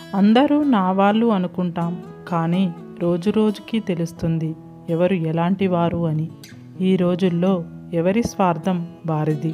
అందరూ నా వాళ్ళు అనుకుంటాం కానీ రోజు రోజుకి తెలుస్తుంది ఎవరు ఎలాంటి వారు అని ఈ రోజుల్లో ఎవరి స్వార్థం వారిది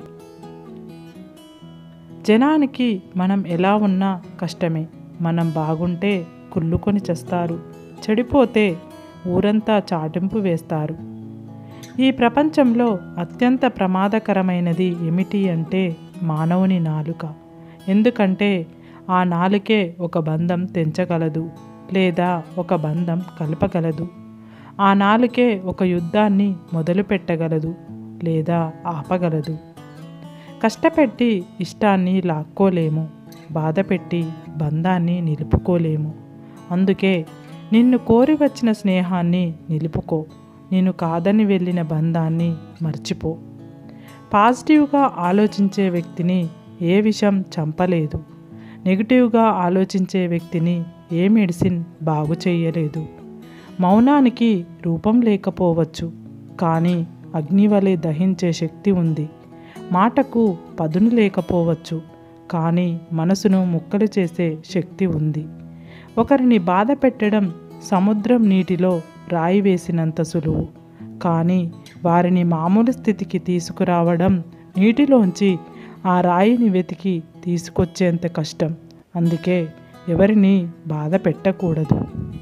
జనానికి మనం ఎలా ఉన్నా కష్టమే మనం బాగుంటే కుళ్ళుకొని చేస్తారు చెడిపోతే ఊరంతా చాటింపు వేస్తారు ఈ ప్రపంచంలో అత్యంత ప్రమాదకరమైనది ఏమిటి అంటే మానవుని నాలుక ఎందుకంటే ఆ నాలుకే ఒక బంధం తెంచగలదు లేదా ఒక బంధం కలపగలదు ఆ నాలుకే ఒక యుద్ధాన్ని మొదలు పెట్టగలదు లేదా ఆపగలదు కష్టపెట్టి ఇష్టాన్ని లాక్కోలేము బాధపెట్టి బంధాన్ని నిలుపుకోలేము అందుకే నిన్ను కోరి వచ్చిన స్నేహాన్ని నిలుపుకో నేను కాదని వెళ్ళిన బంధాన్ని మర్చిపో పాజిటివ్గా ఆలోచించే వ్యక్తిని ఏ విషం చంపలేదు నెగిటివ్గా ఆలోచించే వ్యక్తిని ఏ మెడిసిన్ బాగు చేయలేదు మౌనానికి రూపం లేకపోవచ్చు కానీ అగ్ని వలె దహించే శక్తి ఉంది మాటకు పదును లేకపోవచ్చు కానీ మనసును ముక్కలు చేసే శక్తి ఉంది ఒకరిని బాధ పెట్టడం సముద్రం నీటిలో రాయి వేసినంత సులువు కానీ వారిని మామూలు స్థితికి తీసుకురావడం నీటిలోంచి ఆ రాయిని వెతికి తీసుకొచ్చేంత కష్టం అందుకే ఎవరిని బాధ పెట్టకూడదు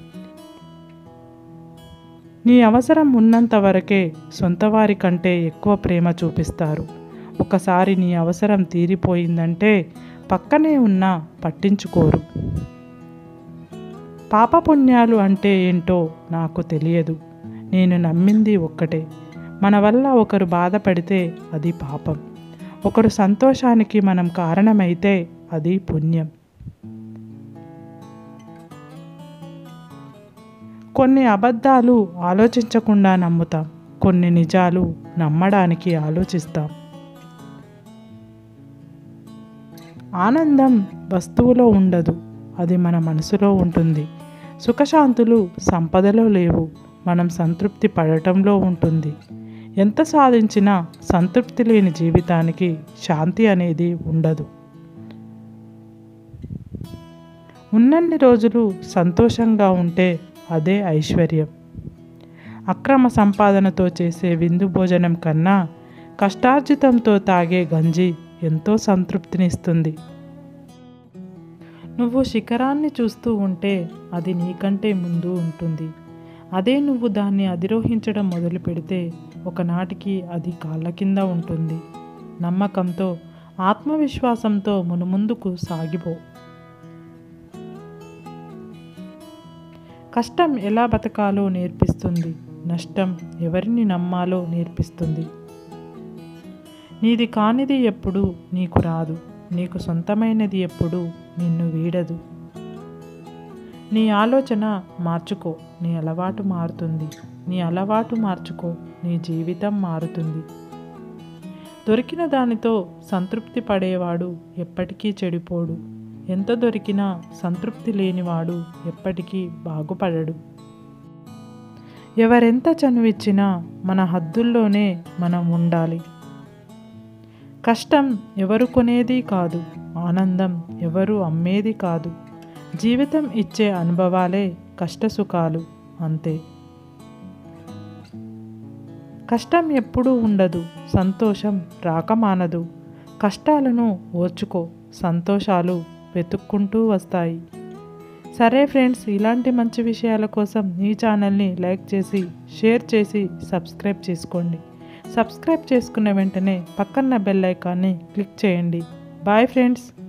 నీ అవసరం ఉన్నంత వరకే సొంత వారి కంటే ఎక్కువ ప్రేమ చూపిస్తారు ఒకసారి నీ అవసరం తీరిపోయిందంటే పక్కనే ఉన్నా పట్టించుకోరు పాపపుణ్యాలు అంటే ఏంటో నాకు తెలియదు నేను నమ్మింది ఒక్కటే మన వల్ల ఒకరు బాధపడితే అది పాపం ఒకరు సంతోషానికి మనం కారణమైతే అది పుణ్యం కొన్ని అబద్ధాలు ఆలోచించకుండా నమ్ముతాం కొన్ని నిజాలు నమ్మడానికి ఆలోచిస్తాం ఆనందం వస్తువులో ఉండదు అది మన మనసులో ఉంటుంది సుఖశాంతులు సంపదలో లేవు మనం సంతృప్తి పడటంలో ఉంటుంది ఎంత సాధించినా సంతృప్తి లేని జీవితానికి శాంతి అనేది ఉండదు ఉన్నన్ని రోజులు సంతోషంగా ఉంటే అదే ఐశ్వర్యం అక్రమ సంపాదనతో చేసే విందు భోజనం కన్నా కష్టార్జితంతో తాగే గంజి ఎంతో సంతృప్తినిస్తుంది నువ్వు శిఖరాన్ని చూస్తూ ఉంటే అది నీకంటే ముందు ఉంటుంది అదే నువ్వు దాన్ని అధిరోహించడం మొదలు పెడితే ఒకనాటికి అది కాళ్ళ కింద ఉంటుంది నమ్మకంతో ఆత్మవిశ్వాసంతో మునుముందుకు సాగిపో కష్టం ఎలా బతకాలో నేర్పిస్తుంది నష్టం ఎవరిని నమ్మాలో నేర్పిస్తుంది నీది కానిది ఎప్పుడు నీకు రాదు నీకు సొంతమైనది ఎప్పుడు నిన్ను వీడదు నీ ఆలోచన మార్చుకో నీ అలవాటు మారుతుంది నీ అలవాటు మార్చుకో నీ జీవితం మారుతుంది దొరికిన దానితో సంతృప్తి పడేవాడు ఎప్పటికీ చెడిపోడు ఎంత దొరికినా సంతృప్తి లేనివాడు ఎప్పటికీ బాగుపడడు ఎవరెంత చనువిచ్చినా మన హద్దుల్లోనే మనం ఉండాలి కష్టం ఎవరు కొనేది కాదు ఆనందం ఎవరు అమ్మేది కాదు జీవితం ఇచ్చే అనుభవాలే కష్టసుఖాలు అంతే కష్టం ఎప్పుడూ ఉండదు సంతోషం రాకమానదు కష్టాలను ఓర్చుకో సంతోషాలు వెతుక్కుంటూ వస్తాయి సరే ఫ్రెండ్స్ ఇలాంటి మంచి విషయాల కోసం ఈ ఛానల్ని లైక్ చేసి షేర్ చేసి సబ్స్క్రైబ్ చేసుకోండి సబ్స్క్రైబ్ చేసుకున్న వెంటనే పక్కన్న బెల్ ఐకాన్ని క్లిక్ చేయండి బాయ్ ఫ్రెండ్స్